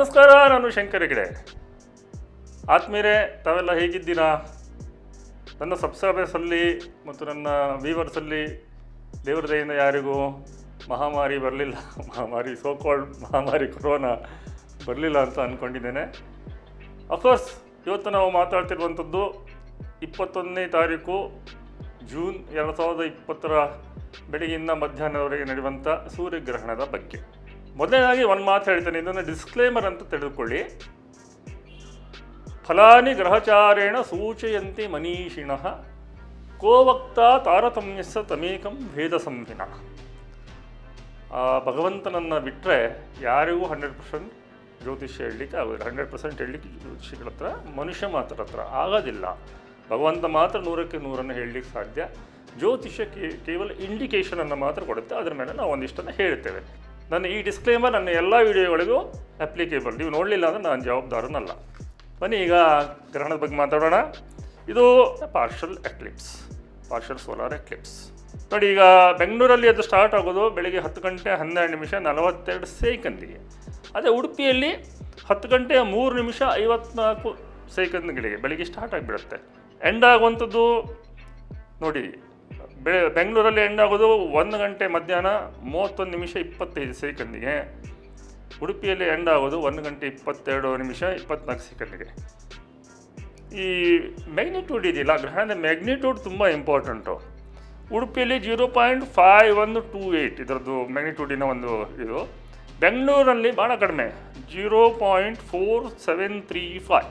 ನಮಸ್ಕಾರ ನಾನು ಶಂಕರ ಹೆಗಡೆ ಆತ್ಮೀಯರೇ ತಾವೆಲ್ಲ ಹೇಗಿದ್ದೀರಾ ನನ್ನ ಸಬ್ಸ್ಕ್ರೈಬರ್ಸಲ್ಲಿ ಮತ್ತು ನನ್ನ ವ್ಯೂವರ್ಸಲ್ಲಿ ದೇವರ ದಯೆಯಿಂದ ಯಾರಿಗೂ ಮಹಾಮಾರಿ ಬರಲಿಲ್ಲ ಮಹಾಮಾರಿ ಸೋಕಾಲ್ಡ್ ಮಹಾಮಾರಿ ಕೊರೋನಾ ಬರಲಿಲ್ಲ ಅಂತ ಅಂದ್ಕೊಂಡಿದ್ದೇನೆ ಅಫ್ಕೋರ್ಸ್ ಇವತ್ತು ನಾವು ಮಾತಾಡ್ತಿರುವಂಥದ್ದು ಇಪ್ಪತ್ತೊಂದನೇ ತಾರೀಕು ಜೂನ್ ಎರಡು ಸಾವಿರದ ಇಪ್ಪತ್ತರ ಬೆಳಗಿಂದ ಮಧ್ಯಾಹ್ನದವರೆಗೆ ನಡೆಯುವಂಥ ಸೂರ್ಯಗ್ರಹಣದ ಬಗ್ಗೆ ಮೊದಲನೇದಾಗಿ ಒಂದು ಮಾತು ಹೇಳ್ತೇನೆ ಇದನ್ನು ಡಿಸ್ಕ್ಲೇಮರ್ ಅಂತ ತಿಳಿದುಕೊಳ್ಳಿ ಫಲಾನಿ ಗ್ರಹಚಾರೇಣ ಸೂಚಯಂತಿ ಮನೀಷಿಣಃ ಕೋವಕ್ತ ತಾರತಮ್ಯಸ್ಸ ತಮೇಕಂ ವೇದ ಸಂಹಿನ ಆ ಭಗವಂತನನ್ನು ಬಿಟ್ಟರೆ ಯಾರಿಗೂ ಹಂಡ್ರೆಡ್ ಪರ್ಸೆಂಟ್ ಜ್ಯೋತಿಷ್ಯ ಹೇಳಲಿಕ್ಕೆ ಆಗೋದಿಲ್ಲ ಹಂಡ್ರೆಡ್ ಪರ್ಸೆಂಟ್ ಹೇಳಲಿಕ್ಕೆ ಜ್ಯೋತಿಷಿಗಳ ಹತ್ರ ಮನುಷ್ಯ ಮಾತ್ರ ಹತ್ರ ಆಗೋದಿಲ್ಲ ಭಗವಂತ ಮಾತ್ರ ನೂರಕ್ಕೆ ನೂರನ್ನು ಹೇಳಲಿಕ್ಕೆ ಸಾಧ್ಯ ಜ್ಯೋತಿಷ್ಯ ಕೇ- ಕೇವಲ ಇಂಡಿಕೇಷನನ್ನು ಮಾತ್ರ ಕೊಡುತ್ತೆ ಅದರ ಮೇಲೆ ನಾವು ಒಂದಿಷ್ಟನ್ನು ಹೇಳ್ತೇವೆ ನನ್ನ ಈ ಡಿಸ್ಕ್ಲೇಮರ್ ನನ್ನ ಎಲ್ಲ ವಿಡಿಯೋಗಳಿಗೂ ಅಪ್ಲಿಕೇಬಲ್ ನೀವು ನೋಡಲಿಲ್ಲ ಅಂದರೆ ನಾನು ಜವಾಬ್ದಾರನಲ್ಲ ಬನ್ನಿ ಈಗ ಗ್ರಹಣದ ಬಗ್ಗೆ ಮಾತಾಡೋಣ ಇದು partial eclipse partial solar eclipse ನೋಡಿ ಈಗ ಬೆಂಗಳೂರಲ್ಲಿ ಅದು ಸ್ಟಾರ್ಟ್ ಆಗೋದು ಬೆಳಿಗ್ಗೆ ಹತ್ತು ಗಂಟೆ ಹನ್ನೆರಡು ನಿಮಿಷ ನಲವತ್ತೆರಡು ಸೆಕೆಂದಿಗೆ ಅದೇ ಉಡುಪಿಯಲ್ಲಿ ಹತ್ತು ಗಂಟೆ ಮೂರು ನಿಮಿಷ ಐವತ್ನಾಲ್ಕು ಸೆಕೆಂಡ್ಗಳಿಗೆ ಬೆಳಿಗ್ಗೆ ಸ್ಟಾರ್ಟ್ ಆಗಿಬಿಡುತ್ತೆ ಎಂಡ್ ಆಗುವಂಥದ್ದು ನೋಡಿ ಬೆ ಬೆಂಗಳೂರಲ್ಲಿ ಎಂಡ್ ಆಗೋದು ಒಂದು ಗಂಟೆ ಮಧ್ಯಾಹ್ನ ಮೂವತ್ತೊಂದು ನಿಮಿಷ ಇಪ್ಪತ್ತೈದು ಸೆಕೆಂಡಿಗೆ ಉಡುಪಿಯಲ್ಲಿ ಎಂಡ್ ಆಗೋದು ಒಂದು ಗಂಟೆ ಇಪ್ಪತ್ತೆರಡು ನಿಮಿಷ ಇಪ್ಪತ್ನಾಲ್ಕು ಸೆಕೆಂಡಿಗೆ ಈ ಮ್ಯಾಗ್ನಿಟ್ಯೂಡ್ ಇದೆಯಲ್ಲ ಗ್ರಹಣದ ಮ್ಯಾಗ್ನಿಟ್ಯೂಡ್ ತುಂಬ ಇಂಪಾರ್ಟೆಂಟು ಉಡುಪಿಯಲ್ಲಿ ಜೀರೋ ಪಾಯಿಂಟ್ ಫೈವ್ ಒಂದು ಟೂ ಏಯ್ಟ್ ಇದರದ್ದು ಮ್ಯಾಗ್ನಿಟ್ಯೂಡಿನ ಒಂದು ಇದು ಬೆಂಗಳೂರಲ್ಲಿ ಭಾಳ ಕಡಿಮೆ zero point four seven three five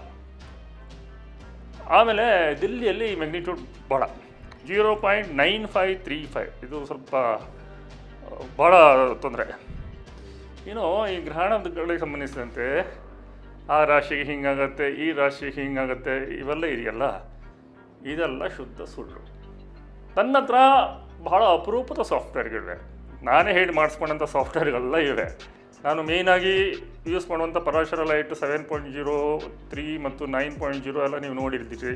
ಆಮೇಲೆ ದಿಲ್ಲಿಯಲ್ಲಿ ಮ್ಯಾಗ್ನಿಟ್ಯೂಡ್ ಭಾಳ zero point nine five three five ಇದು ಸ್ವಲ್ಪ ಆ, ಭಾಳ ತೊಂದರೆ ಏನೋ ಈ ಗ್ರಹಣಗಳಿಗೆ ಸಂಬಂಧಿಸಿದಂತೆ ಆ ರಾಶಿಗೆ ಹಿಂಗಾಗತ್ತೆ ಈ ರಾಶಿಗೆ ಹಿಂಗಾಗತ್ತೆ ಇವೆಲ್ಲ ಇದೆಯಲ್ಲ ಇದೆಲ್ಲ ಶುದ್ಧ ಸುಳ್ಳು ನನ್ನ ಹತ್ರ ಬಹಳ ಅಪರೂಪದ ಸಾಫ್ಟ್ವೇರ್ಗಳಿವೆ ನಾನೇ ಹೇಳಿ ಮಾಡಿಸ್ಕೊಂಡಂಥ ಸಾಫ್ಟ್ವೇರ್ಗಳೆಲ್ಲ ಇವೆ ನಾನು ಮೇಯ್ನಾಗಿ ಯೂಸ್ ಮಾಡುವಂಥ Parashara light seven point zero three ಮತ್ತು ನೈನ್ ಪಾಯಿಂಟ್ ಜೀರೋ ಎಲ್ಲ ನೀವು ನೋಡಿರ್ತೀರಿ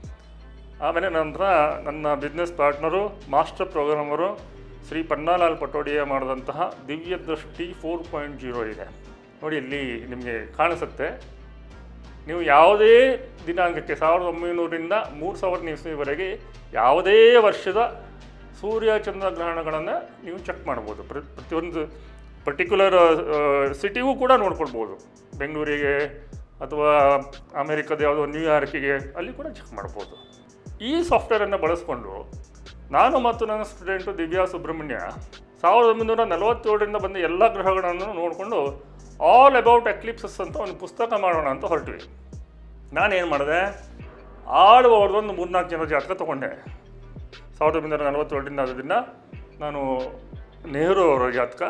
ಆಮೇಲೆ ನಂತರ ನನ್ನ business partner master programmer Shri Pannalal Patodia ಮಾಡಿದಂತಹ ದಿವ್ಯ ದೃಷ್ಟಿ ಫೋರ್ ಪಾಯಿಂಟ್ ಜೀರೋ ಇದೆ ನೋಡಿ ಇಲ್ಲಿ ನಿಮಗೆ ಕಾಣಿಸುತ್ತೆ ನೀವು ಯಾವುದೇ ದಿನಾಂಕಕ್ಕೆ ಸಾವಿರದ ಒಂಬೈನೂರಿಂದ ಮೂರು ಸಾವಿರದ ಇಸ್ವಿವರೆಗೆ ಯಾವುದೇ ವರ್ಷದ ಸೂರ್ಯ ಚಂದ್ರ ಗ್ರಹಣಗಳನ್ನು ನೀವು ಚೆಕ್ ಮಾಡ್ಬೋದು ಪ್ರ- ಪ್ರತಿಯೊಂದು ಪರ್ಟಿಕ್ಯುಲರ್ ಸಿಟಿಗೂ ಕೂಡ ನೋಡ್ಕೊಳ್ಬೋದು ಬೆಂಗಳೂರಿಗೆ ಅಥವಾ ಅಮೇರಿಕದ ಯಾವುದೋ ನ್ಯೂಯಾರ್ಕಿಗೆ ಅಲ್ಲಿ ಕೂಡ ಚೆಕ್ ಮಾಡ್ಬೋದು ಈ ಸಾಫ್ಟ್ವೇರನ್ನು ಬಳಸ್ಕೊಂಡು ನಾನು ಮತ್ತು ನನ್ನ ಸ್ಟೂಡೆಂಟು ದಿವ್ಯಾ ಸುಬ್ರಹ್ಮಣ್ಯ ಸಾವಿರದ ಒಂಬೈನೂರ ನಲವತ್ತೇಳರಿಂದ ಬಂದ ಎಲ್ಲ ಗ್ರಹಗಳನ್ನು ನೋಡಿಕೊಂಡು ಆಲ್ ಅಬೌಟ್ ಎಕ್ಲಿಪ್ಸಸ್ ಅಂತ ಒಂದು ಪುಸ್ತಕ ಮಾಡೋಣ ಅಂತ ಹೊರಟ್ವಿ ನಾನೇನು ಮಾಡಿದೆ ಆಳುವ ಅವ್ರದ್ದೊಂದು ಮೂರ್ನಾಲ್ಕು ಜನ ಜಾತಕ ತೊಗೊಂಡೆ ಸಾವಿರದ ಒಂಬೈನೂರ ನಲವತ್ತೇಳರಿಂದ ಅದರಿಂದ ನಾನು ನೆಹರು ಅವರ ಜಾತಕ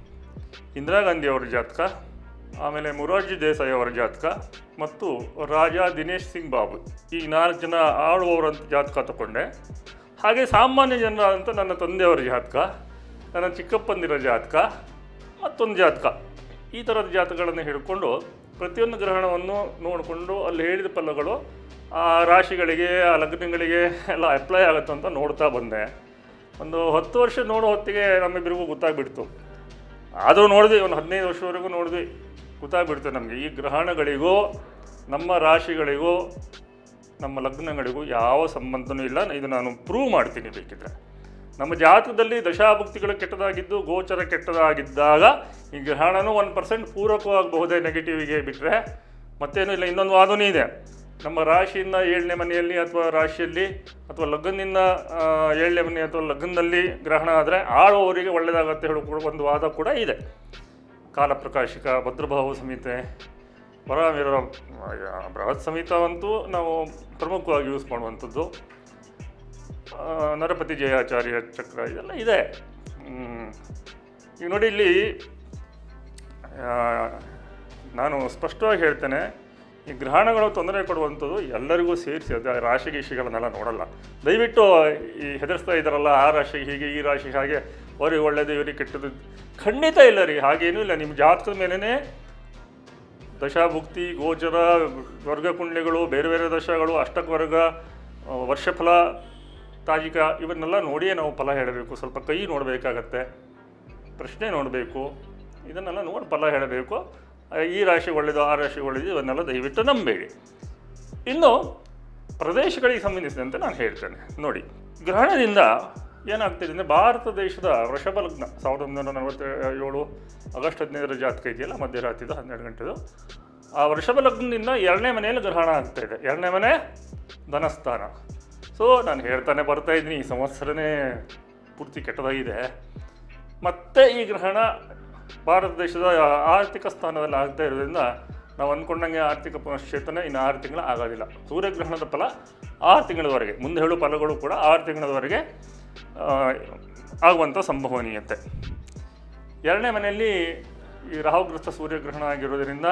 ಇಂದಿರಾ ಗಾಂಧಿ ಅವರ ಜಾತಕ ಆಮೇಲೆ ಮೊರಾರ್ಜಿ ದೇಸಾಯಿ ಅವರ ಜಾತಕ ಮತ್ತು ರಾಜ ದಿನೇಶ್ ಸಿಂಗ್ ಬಾಬು ಈ ನಾಲ್ಕು ಜನ ಆಳುವವರ ಜಾತಕ ತಗೊಂಡೆ ಹಾಗೆ ಸಾಮಾನ್ಯ ಜನರಾದಂಥ ನನ್ನ ತಂದೆಯವರ ಜಾತಕ ನನ್ನ ಚಿಕ್ಕಪ್ಪಂದಿರ ಜಾತಕ ಮತ್ತೊಂದು ಜಾತಕ ಈ ಥರದ ಜಾತಕಗಳನ್ನು ಹಿಡ್ಕೊಂಡು ಪ್ರತಿಯೊಂದು ಗ್ರಹಣವನ್ನು ನೋಡಿಕೊಂಡು ಅಲ್ಲಿ ಹೇಳಿದ ಫಲಗಳು ಆ ರಾಶಿಗಳಿಗೆ ಆ ಲಗ್ನಗಳಿಗೆ ಎಲ್ಲ ಅಪ್ಲೈ ಆಗುತ್ತೆ ಅಂತ ನೋಡ್ತಾ ಬಂದೆ ಒಂದು ಹತ್ತು ವರ್ಷ ನೋಡೋ ಹೊತ್ತಿಗೆ ನಮ್ಮಿಬ್ಬರಿಗೂ ಗೊತ್ತಾಗ್ಬಿಡ್ತು ಆದರೂ ನೋಡಿದ್ವಿ ಒಂದು ಹದಿನೈದು ವರ್ಷವರೆಗೂ ನೋಡಿದ್ವಿ ಗೊತ್ತಾಗ್ಬಿಡ್ತು ನಮಗೆ ಈ ಗ್ರಹಣಗಳಿಗೂ ನಮ್ಮ ರಾಶಿಗಳಿಗೂ ನಮ್ಮ ಲಗ್ನಗಳಿಗೂ ಯಾವ ಸಂಬಂಧನೂ ಇಲ್ಲ ಇದು ನಾನು ಪ್ರೂವ್ ಮಾಡ್ತೀನಿ ಬೇಕಿದ್ರೆ ನಮ್ಮ ಜಾತಕದಲ್ಲಿ ದಶಾಭುಕ್ತಿಗಳು ಕೆಟ್ಟದಾಗಿದ್ದು ಗೋಚರ ಕೆಟ್ಟದಾಗಿದ್ದಾಗ ಈ ಗ್ರಹಣನೂ ಒನ್ ಪರ್ಸೆಂಟ್ ಪೂರಕವಾಗಬಹುದೇ ನೆಗೆಟಿವ್ಗೆ ಬಿಟ್ಟರೆ ಮತ್ತೇನೂ ಇಲ್ಲ ಇನ್ನೊಂದು ವಾದನೂ ಇದೆ ನಮ್ಮ ರಾಶಿಯಿಂದ ಏಳನೇ ಮನೆಯಲ್ಲಿ ಅಥವಾ ರಾಶಿಯಲ್ಲಿ ಅಥವಾ ಲಗ್ನದಿಂದ ಆ, ಏಳನೇ ಮನೆ ಅಥವಾ ಲಗ್ನದಲ್ಲಿ ಗ್ರಹಣ ಆದರೆ ಆಳುವವರಿಗೆ ಒಳ್ಳೆಯದಾಗತ್ತೆ ಹೇಳೋ ಕೂಡ ಒಂದು ವಾದ ಕೂಡ ಇದೆ ಕಾಲಪ್ರಕಾಶಿಕ ಭದ್ರಭಾವ ಸಂಹಿತೆ ಪರವೀರ ಬೃಹತ್ ಸಂಹಿತವಂತೂ ನಾವು ಪ್ರಮುಖವಾಗಿ ಯೂಸ್ ಮಾಡುವಂಥದ್ದು ಆ, ನರಪತಿ ಜಯಾಚಾರ್ಯ ಚಕ್ರ ಇದೆಲ್ಲ ಇದೆ ಹ್ಮ್. ಈಗ ನೋಡಿ ಇಲ್ಲಿ ಆ, ನಾನು ಸ್ಪಷ್ಟವಾಗಿ ಹೇಳ್ತೇನೆ ಈ ಗ್ರಹಣಗಳು ತೊಂದರೆ ಕೊಡುವಂಥದ್ದು ಎಲ್ಲರಿಗೂ ಸೇರಿಸಿ ಅದು ರಾಶಿ ಗೀಶಿಗಳನ್ನೆಲ್ಲ ನೋಡಲ್ಲ ದಯವಿಟ್ಟು ಈ ಹೆದರ್ಸ್ತಾ ಇದ್ದಾರಲ್ಲ ಆ ರಾಶಿಗೆ ಹೀಗೆ ಈ ರಾಶಿಗೆ ಹಾಗೆ ಅವ್ರಿಗೆ ಒಳ್ಳೆಯದು ಇವರಿಗೆ ಕೆಟ್ಟದ್ದು ಖಂಡಿತ ಇಲ್ಲ ರೀ ಹಾಗೇನೂ ಇಲ್ಲ ನಿಮ್ಮ ಜಾತಕದ ಮೇಲೇ ದಶಾಭುಕ್ತಿ ಗೋಚರ ವರ್ಗಕುಂಡ್ಲಿಗಳು ಬೇರೆ ಬೇರೆ ದಶಗಳು ಅಷ್ಟಕವರ್ಗ ಆ, ವರ್ಷಫಲ ತಾಜಿಕ ಇವನ್ನೆಲ್ಲ ನೋಡಿಯೇ ನಾವು ಫಲ ಹೇಳಬೇಕು ಸ್ವಲ್ಪ ಕೈ ನೋಡಬೇಕಾಗತ್ತೆ ಪ್ರಶ್ನೆ ನೋಡಬೇಕು ಇದನ್ನೆಲ್ಲ ನೋಡಿ ಫಲ ಹೇಳಬೇಕು ಈ ರಾಶಿ ಒಳ್ಳೆಯದು ಆ ರಾಶಿ ಒಳ್ಳೆಯದು ಇವನ್ನೆಲ್ಲ ದಯವಿಟ್ಟು ನಂಬೇಡಿ ಇನ್ನು ಪ್ರದೇಶಗಳಿಗೆ ಸಂಬಂಧಿಸಿದಂತೆ ನಾನು ಹೇಳ್ತೇನೆ ನೋಡಿ ಗ್ರಹಣದಿಂದ ಏನಾಗ್ತಿದೆ ಅಂದರೆ ಭಾರತ ದೇಶದ ವೃಷಭ ಲಗ್ನ ಸಾವಿರದ ಒಂಬೈನೂರ ನಲವತ್ತ ಏಳು ಆಗಸ್ಟ್ ಹದಿನೈದರ ಜಾತಕ ಇದೆಯಲ್ಲ ಮಧ್ಯರಾತ್ರಿದು ಹನ್ನೆರಡು ಗಂಟೆದು ಆ ವೃಷಭ ಲಗ್ನದಿಂದ ಎರಡನೇ ಮನೆಯಲ್ಲಿ ಗ್ರಹಣ ಆಗ್ತಾ ಇದೆ ಎರಡನೇ ಮನೆ ಧನಸ್ಥಾನ ಸೊ ನಾನು ಹೇಳ್ತಾನೆ ಬರ್ತಾ ಇದ್ದೀನಿ ಈ ಸಂವತ್ಸರನೇ ಪೂರ್ತಿ ಕೆಟ್ಟದಾಗಿದೆ ಮತ್ತೆ ಈ ಗ್ರಹಣ ಭಾರತ ದೇಶದ ಆರ್ಥಿಕ ಸ್ಥಾನದಲ್ಲಿ ಆಗ್ತಾ ಇರೋದ್ರಿಂದ ನಾವು ಅಂದ್ಕೊಂಡಂಗೆ ಆರ್ಥಿಕ ಪುನಶ್ಚೇತನ ಇನ್ನು ಆರು ತಿಂಗಳು ಆಗೋದಿಲ್ಲ ಸೂರ್ಯಗ್ರಹಣದ ಫಲ ಆರು ತಿಂಗಳವರೆಗೆ ಮುಂದೆ ಹೇಳೋ ಫಲಗಳು ಕೂಡ ಆರು ತಿಂಗಳವರೆಗೆ ಆ, ಆಗುವಂಥ ಸಂಭವನೀಯತೆ ಎರಡನೇ ಮನೆಯಲ್ಲಿ ಈ ರಾಹುಗ್ರಸ್ತ ಸೂರ್ಯಗ್ರಹಣ ಆಗಿರೋದ್ರಿಂದ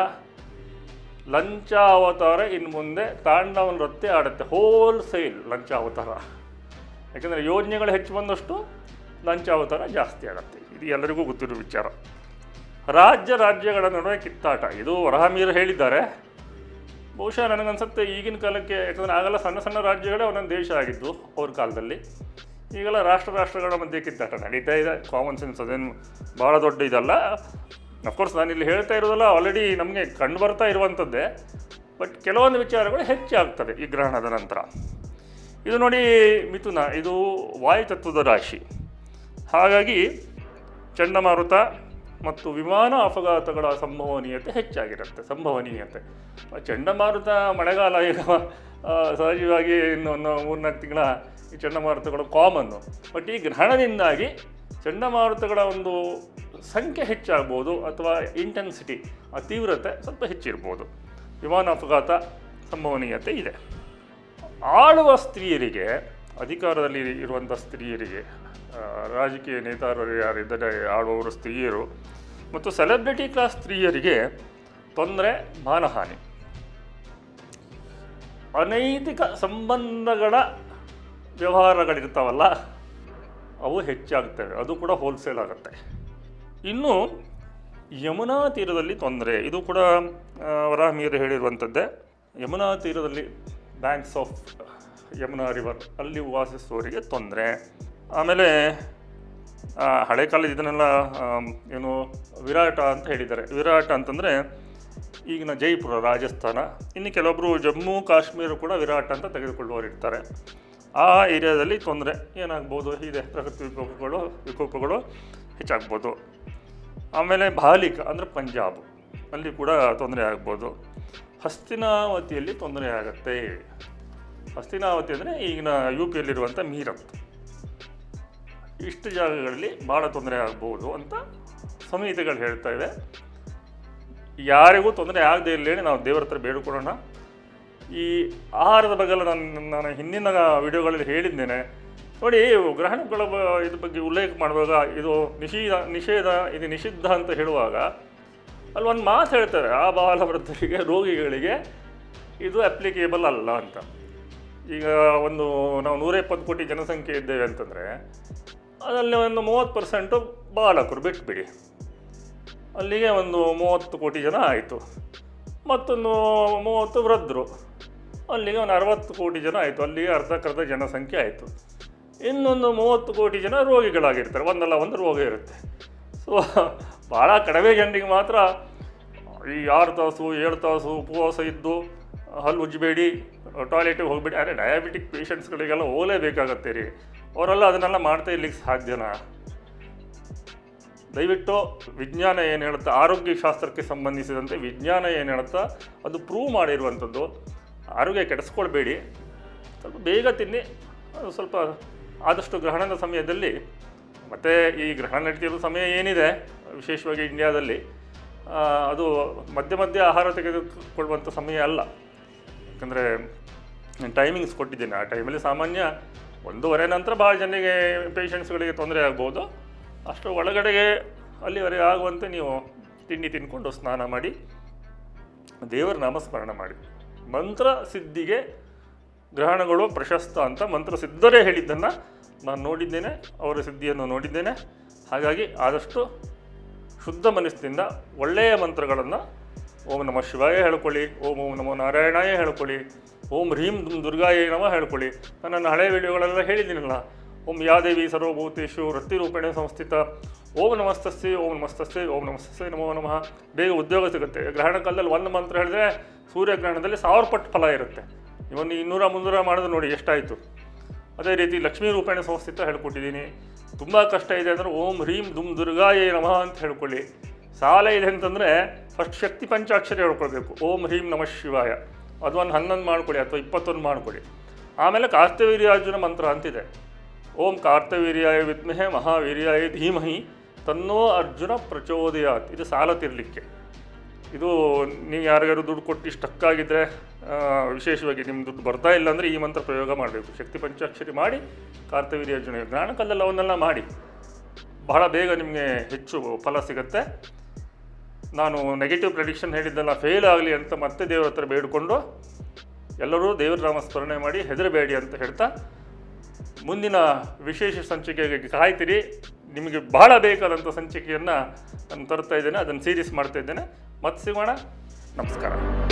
ಲಂಚ ಅವತಾರ ಇನ್ನು ಮುಂದೆ ತಾಂಡವ ನೃತ್ಯ ಆಡುತ್ತೆ ಹೋಲ್ ಸೇಲ್ ಲಂಚ ಅವತಾರ ಯಾಕಂದರೆ ಯೋಜನೆಗಳು ಹೆಚ್ಚು ಬಂದಷ್ಟು ಲಂಚ ಅವತಾರ ಜಾಸ್ತಿ ಆಗುತ್ತೆ ಇದು ಎಲ್ಲರಿಗೂ ಗೊತ್ತಿರೋ ವಿಚಾರ ರಾಜ್ಯ ರಾಜ್ಯಗಳ ನಡುವೆ ಕಿತ್ತಾಟ ಇದು ವರಹಮೀರ್ ಹೇಳಿದ್ದಾರೆ ಬಹುಶಃ ನನಗನ್ಸುತ್ತೆ ಈಗಿನ ಕಾಲಕ್ಕೆ ಯಾಕಂದರೆ ಆಗಲ್ಲ ಸಣ್ಣ ಸಣ್ಣ ರಾಜ್ಯಗಳೇ ಒಂದೊಂದು ದೇಶ ಆಗಿದ್ದು ಅವ್ರ ಕಾಲದಲ್ಲಿ ಈಗೆಲ್ಲ ರಾಷ್ಟ್ರ ರಾಷ್ಟ್ರಗಳ ಮಧ್ಯೆ ಕಿತ್ತಾಟ ನಡೀತಾ ಇದೆ ಕಾಮನ್ ಸೆನ್ಸ್ ಅದೇನು ಭಾಳ ದೊಡ್ಡ ಇದಲ್ಲ ಅಫ್ಕೋರ್ಸ್ ನಾನು ಇಲ್ಲಿ ಹೇಳ್ತಾ ಇರೋದಲ್ಲ ಆಲ್ರೆಡಿ ನಮಗೆ ಕಂಡು ಬರ್ತಾ ಇರುವಂಥದ್ದೇ ಬಟ್ ಕೆಲವೊಂದು ವಿಚಾರಗಳು ಹೆಚ್ಚಾಗ್ತವೆ ಈ ಗ್ರಹಣದ ನಂತರ ಇದು ನೋಡಿ ಮಿಥುನ ಇದು ವಾಯುತತ್ವದ ರಾಶಿ ಹಾಗಾಗಿ ಚಂಡಮಾರುತ ಮತ್ತು ವಿಮಾನ ಅಪಘಾತಗಳ ಸಂಭವನೀಯತೆ ಹೆಚ್ಚಾಗಿರುತ್ತೆ ಸಂಭವನೀಯತೆ ಚಂಡಮಾರುತ ಮಳೆಗಾಲ ಈಗ ಆ, ಸಹಜವಾಗಿ ಇನ್ನು ಒಂದು ಮೂರ್ನಾಲ್ಕು ತಿಂಗಳ ಈ ಚಂಡಮಾರುತಗಳು ಕಾಮನ್ನು ಬಟ್ ಈ ಗ್ರಹಣದಿಂದಾಗಿ ಚಂಡಮಾರುತಗಳ ಒಂದು ಸಂಖ್ಯೆ ಹೆಚ್ಚಾಗ್ಬೋದು ಅಥವಾ ಇಂಟೆನ್ಸಿಟಿ ಆ ತೀವ್ರತೆ ಸ್ವಲ್ಪ ಹೆಚ್ಚಿರ್ಬೋದು ವಿಮಾನ ಅಪಘಾತ ಸಂಭವನೀಯತೆ ಇದೆ ಆಳುವ ಸ್ತ್ರೀಯರಿಗೆ ಅಧಿಕಾರದಲ್ಲಿ ಇರುವಂಥ ಸ್ತ್ರೀಯರಿಗೆ ಆ, ರಾಜಕೀಯ ನೇತಾರರು ಯಾರಿದ್ದಾರೆ ಆಳುವವರು ಸ್ತ್ರೀಯರು ಮತ್ತು ಸೆಲೆಬ್ರಿಟಿ ಕ್ಲಾಸ್ ಸ್ತ್ರೀಯರಿಗೆ ತೊಂದರೆ ಮಾನಹಾನಿ ಅನೈತಿಕ ಸಂಬಂಧಗಳ ವ್ಯವಹಾರಗಳಿರ್ತಾವಲ್ಲ ಅವು ಹೆಚ್ಚಾಗ್ತವೆ ಅದು ಕೂಡ ಹೋಲ್ಸೇಲ್ ಆಗುತ್ತೆ ಇನ್ನು ಯಮುನಾ ತೀರದಲ್ಲಿ ತೊಂದರೆ ಇದು ಕೂಡ ಆ, ವರಾಹಮೀರ್ ಹೇಳಿರುವಂಥದ್ದೇ ಯಮುನಾ ತೀರದಲ್ಲಿ ಬ್ಯಾಂಕ್ಸ್ ಆಫ್ ಯಮುನಾ ರಿವರ್ ಅಲ್ಲಿ ವಾಸಿಸುವವರಿಗೆ ತೊಂದರೆ ಆಮೇಲೆ ಆ, ಹಳೆ ಕಾಲದ ಇದನ್ನೆಲ್ಲ ಆಮ್, ಏನು ವಿರಾಟ ಅಂತ ಹೇಳಿದ್ದಾರೆ ವಿರಾಟ ಅಂತಂದರೆ ಈಗಿನ ಜೈಪುರ ರಾಜಸ್ಥಾನ ಇನ್ನು ಕೆಲವೊಬ್ಬರು ಜಮ್ಮು ಕಾಶ್ಮೀರ ಕೂಡ ವಿರಾಟ್ ಅಂತ ತೆಗೆದುಕೊಳ್ಳುವವರು ಇರ್ತಾರೆ ಆ ಏರಿಯಾದಲ್ಲಿ ತೊಂದರೆ ಏನಾಗ್ಬೋದು ಇದೆ ಪ್ರಕೃತಿ ವಿಕೋಪಗಳು ವಿಕೋಪಗಳು ಹೆಚ್ಚಾಗ್ಬೋದು ಆಮೇಲೆ ಬಾಲಿಕ ಅಂದರೆ ಪಂಜಾಬ್ ಅಲ್ಲಿ ಕೂಡ ತೊಂದರೆ ಆಗ್ಬೋದು ಹಸ್ತಿನಾವತಿಯಲ್ಲಿ ತೊಂದರೆ ಆಗುತ್ತೆ ಹಸ್ತಿನಾವತಿ ಅಂದರೆ ಈಗಿನ ಯು ಪಿಯಲ್ಲಿರುವಂಥ ಮೀರತ್ ಇಷ್ಟು ಜಾಗಗಳಲ್ಲಿ ಭಾಳ ತೊಂದರೆ ಆಗ್ಬೋದು ಅಂತ ಸಂಹಿತೆಗಳು ಹೇಳ್ತಾ ಇದೆ ಯಾರಿಗೂ ತೊಂದರೆ ಆಗದೆ ಇರಲಿ ಹೇಳಿ ನಾವು ದೇವರ ಹತ್ರ ಬೇಡಿಕೊಳ್ಳೋಣ ಈ ಆಹಾರದ ಬಗ್ಗೆ ಎಲ್ಲ ನಾನು ನಾನು ಹಿಂದಿನ ವಿಡಿಯೋಗಳಲ್ಲಿ ಹೇಳಿದ್ದೇನೆ ನೋಡಿ ಗ್ರಹಣಗಳ ಬ- ಇದ್ರ ಬಗ್ಗೆ ಉಲ್ಲೇಖ ಮಾಡುವಾಗ ಇದು ನಿಷೇಧ ನಿಷೇಧ ಇದು ನಿಷಿದ್ಧ ಅಂತ ಹೇಳುವಾಗ ಅಲ್ಲಿ ಒಂದು ಮಾತು ಹೇಳ್ತಾರೆ ಆ ಬಾಲವೃದ್ಧರಿಗೆ ರೋಗಿಗಳಿಗೆ ಇದು ಅಪ್ಲಿಕೇಬಲ್ ಅಲ್ಲ ಅಂತ ಈಗ ಒಂದು ನಾವು ನೂರ ಇಪ್ಪತ್ತು ಕೋಟಿ ಜನಸಂಖ್ಯೆ ಇದ್ದೇವೆ ಅಂತಂದರೆ ಅದರಲ್ಲಿ ಒಂದು ಮೂವತ್ತು ಪರ್ಸೆಂಟು ಬಾಲಕರು ಬಿಟ್ಬಿಡಿ ಅಲ್ಲಿಗೆ ಒಂದು ಮೂವತ್ತು ಕೋಟಿ ಜನ ಆಯಿತು ಮತ್ತೊಂದು ಮೂವತ್ತು ವೃದ್ಧರು ಅಲ್ಲಿಗೆ ಒಂದು ಅರವತ್ತು ಕೋಟಿ ಜನ ಆಯಿತು ಅಲ್ಲಿಗೆ ಅರ್ಧಕ್ಕರ್ಧ ಜನಸಂಖ್ಯೆ ಆಯಿತು ಇನ್ನೊಂದು ಮೂವತ್ತು ಕೋಟಿ ಜನ ರೋಗಿಗಳಾಗಿರ್ತಾರೆ ಒಂದಲ್ಲ ಒಂದು ರೋಗ ಇರುತ್ತೆ ಸೊ ಭಾಳ ಕಡಿಮೆ ಜನರಿಗೆ ಮಾತ್ರ ಈ ಆರು ತಾಸು ಏಳು ತಾಸು ಉಪವಾಸ ಇದ್ದು ಹಲ್ಲು ಉಜ್ಜಬೇಡಿ ಟಾಯ್ಲೆಟಿಗೆ ಹೋಗ್ಬೇಡಿ ಅರೆ ಡಯಾಬಿಟಿಕ್ ಪೇಷಂಟ್ಸ್ಗಳಿಗೆಲ್ಲ ಹೋಗಲೇಬೇಕಾಗತ್ತೆ ರೀ ಅವರೆಲ್ಲ ಅದನ್ನೆಲ್ಲ ಮಾಡ್ತಾ ಇರ್ಲಿಕ್ಕೆ ಸಾಧ್ಯನಾ ದಯವಿಟ್ಟು ವಿಜ್ಞಾನ ಏನು ಹೇಳುತ್ತಾ ಆರೋಗ್ಯ ಶಾಸ್ತ್ರಕ್ಕೆ ಸಂಬಂಧಿಸಿದಂತೆ ವಿಜ್ಞಾನ ಏನು ಹೇಳುತ್ತಾ ಅದು ಪ್ರೂವ್ ಮಾಡಿರುವಂಥದ್ದು ಆರೋಗ್ಯ ಕೆಡಿಸ್ಕೊಳ್ಬೇಡಿ ಸ್ವಲ್ಪ ಬೇಗ ತಿನ್ನಿ ಅದು ಸ್ವಲ್ಪ ಆದಷ್ಟು ಗ್ರಹಣದ ಸಮಯದಲ್ಲಿ ಮತ್ತು ಈ ಗ್ರಹಣ ನಡೀತಿರೋ ಸಮಯ ಏನಿದೆ ವಿಶೇಷವಾಗಿ ಇಂಡಿಯಾದಲ್ಲಿ ಆ, ಅದು ಮಧ್ಯ ಮಧ್ಯ ಆಹಾರ ತೆಗೆದುಕೊಳ್ಳುವಂಥ ಸಮಯ ಅಲ್ಲ ಯಾಕಂದರೆ ಟೈಮಿಂಗ್ಸ್ ಕೊಟ್ಟಿದ್ದೇನೆ ಆ ಟೈಮಲ್ಲಿ ಸಾಮಾನ್ಯ ಒಂದೂವರೆ ನಂತರ ಭಾಳ ಜನರಿಗೆ ಪೇಷಂಟ್ಸ್ಗಳಿಗೆ ತೊಂದರೆ ಆಗ್ಬೋದು ಅಷ್ಟು ಒಳಗಡೆಗೆ ಅಲ್ಲಿವರೆಗೆ ಆಗುವಂತೆ ನೀವು ತಿಂಡಿ ತಿಂದ್ಕೊಂಡು ಸ್ನಾನ ಮಾಡಿ ದೇವರ ನಾಮಸ್ಮರಣ ಮಾಡಿ ಮಂತ್ರ ಸಿದ್ಧಿಗೆ ಗ್ರಹಣಗಳು ಪ್ರಶಸ್ತ ಅಂತ ಮಂತ್ರ ಸಿದ್ಧರೇ ಹೇಳಿದ್ದನ್ನು ನಾನು ನೋಡಿದ್ದೇನೆ ಅವರ ಸಿದ್ಧಿಯನ್ನು ನೋಡಿದ್ದೇನೆ ಹಾಗಾಗಿ ಆದಷ್ಟು ಶುದ್ಧ ಮನಸ್ಸಿನಿಂದ ಒಳ್ಳೆಯ ಮಂತ್ರಗಳನ್ನು ಓಂ ನಮಃ ಶಿವಾಯ ಹೇಳ್ಕೊಳ್ಳಿ ಓಂ ಓಂ ನಮೋ ನಾರಾಯಣಾಯ ಹೇಳ್ಕೊಳ್ಳಿ ಓಂ ಹ್ರೀಂ ದುಂ ದುರ್ಗಾಯ ನಮ ಹೇಳ್ಕೊಳ್ಳಿ ನಾನು ನನ್ನ ಹಳೆಯ ವಿಡಿಯೋಗಳೆಲ್ಲ ಹೇಳಿದ್ದೀನಲ್ಲ ಓಂ ಯಾದೇವಿ ಸರ್ವಭೂತೇಶು ವೃತ್ತಿರೂಪೇಣ ಸಂಸ್ಥಿತ ಓಂ ನಮಸ್ತಸ್ಸೆ ಓಂ ನಮಸ್ತಸ್ಸೆ ಓಂ ನಮಸ್ತಸ್ಸೆ ನಮೋ ನಮಃ ಬೇಗ ಉದ್ಯೋಗ ಸಿಗುತ್ತೆ ಗ್ರಹಣ ಕಾಲದಲ್ಲಿ ಒಂದು ಮಂತ್ರ ಹೇಳಿದ್ರೆ ಸೂರ್ಯಗ್ರಹಣದಲ್ಲಿ ಸಾವಿರ ಪಟ್ಟು ಫಲ ಇರುತ್ತೆ ಇವನು ಇನ್ನೂರ ಮುನ್ನೂರ ಮಾಡಿದ್ರೆ ನೋಡಿ ಎಷ್ಟಾಯಿತು ಅದೇ ರೀತಿ ಲಕ್ಷ್ಮೀ ರೂಪೇಣ ಸಂಸ್ಥಿತ ಹೇಳ್ಕೊಟ್ಟಿದ್ದೀನಿ ತುಂಬ ಕಷ್ಟ ಇದೆ ಅಂದರೆ ಓಂ ಹ್ರೀಂ ದುಮ್ ದುರ್ಗಾಯೇ ನಮಃ ಅಂತ ಹೇಳ್ಕೊಳ್ಳಿ ಸಾಲ ಇದೆ ಅಂತಂದರೆ ಫಸ್ಟ್ ಶಕ್ತಿ ಪಂಚಾಕ್ಷರಿ ಹೇಳ್ಕೊಳ್ಬೇಕು ಓಂ ಹ್ರೀಂ ನಮಃ ಶಿವಾಯ ಅದೊಂದು ಹನ್ನೊಂದು ಮಾಡ್ಕೊಳ್ಳಿ ಅಥವಾ ಇಪ್ಪತ್ತೊಂದು ಮಾಡ್ಕೊಳ್ಳಿ ಆಮೇಲೆ ಕಾರ್ತವೀರ್ಯಾರ್ಜುನ ಮಂತ್ರ ಅಂತಿದೆ ಓಂ ಕಾರ್ತವೀರ್ಯಾಯ ವಿದ್ಮಹೆ ಮಹಾವೀರ್ಯಾಯ ಧೀಮಹಿ ತನ್ನೋ ಅರ್ಜುನ ಪ್ರಚೋದಯಾತ್ ಇದು ಸಾಲ ತಿರ್ಲಿಕ್ಕೆ ಇದು ನೀವು ಯಾರಿಗಾರು ದುಡ್ಡು ಕೊಟ್ಟು ಸ್ಟಕ್ ಆಗಿದ್ದರೆ ಆ, ವಿಶೇಷವಾಗಿ ನಿಮ್ಮ ದುಡ್ಡು ಬರ್ತಾ ಇಲ್ಲ ಅಂದರೆ ಈ ಮಂತ್ರ ಪ್ರಯೋಗ ಮಾಡಬೇಕು ಶಕ್ತಿ ಪಂಚಾಕ್ಷರಿ ಮಾಡಿ ಕಾರ್ತವೀರ್ಯ ಅರ್ಜುನ ಜ್ಞಾನಕಲ್ಲೆಲ್ಲ ಅವನ್ನೆಲ್ಲ ಮಾಡಿ ಬಹಳ ಬೇಗ ನಿಮಗೆ ಹೆಚ್ಚು ಫಲ ಸಿಗುತ್ತೆ ನಾನು ನೆಗೆಟಿವ್ ಪ್ರೆಡಿಕ್ಷನ್ ಹೇಳಿದ್ದೆಲ್ಲ ಫೇಲ್ ಆಗಲಿ ಅಂತ ಮತ್ತೆ ದೇವರ ಹತ್ರ ಬೇಡಿಕೊಂಡು ಎಲ್ಲರೂ ದೇವರ ನಾಮ ಸ್ಮರಣೆ ಮಾಡಿ ಹೆದರಬೇಡಿ ಅಂತ ಹೇಳ್ತಾ ಮುಂದಿನ ವಿಶೇಷ ಸಂಚಿಕೆಗೆ ಕಾಯ್ತಿರಿ ನಿಮಗೆ ಬಹಳ ಬೇಕಾದಂಥ ಸಂಚಿಕೆಯನ್ನು ನಾನು ತರ್ತಾ ಇದ್ದೇನೆ ಅದನ್ನು ಸೀರೀಸ್ ಮಾಡ್ತಾ ಇದ್ದೇನೆ ಮತ್ತೆ ಸಿಗೋಣ ನಮಸ್ಕಾರ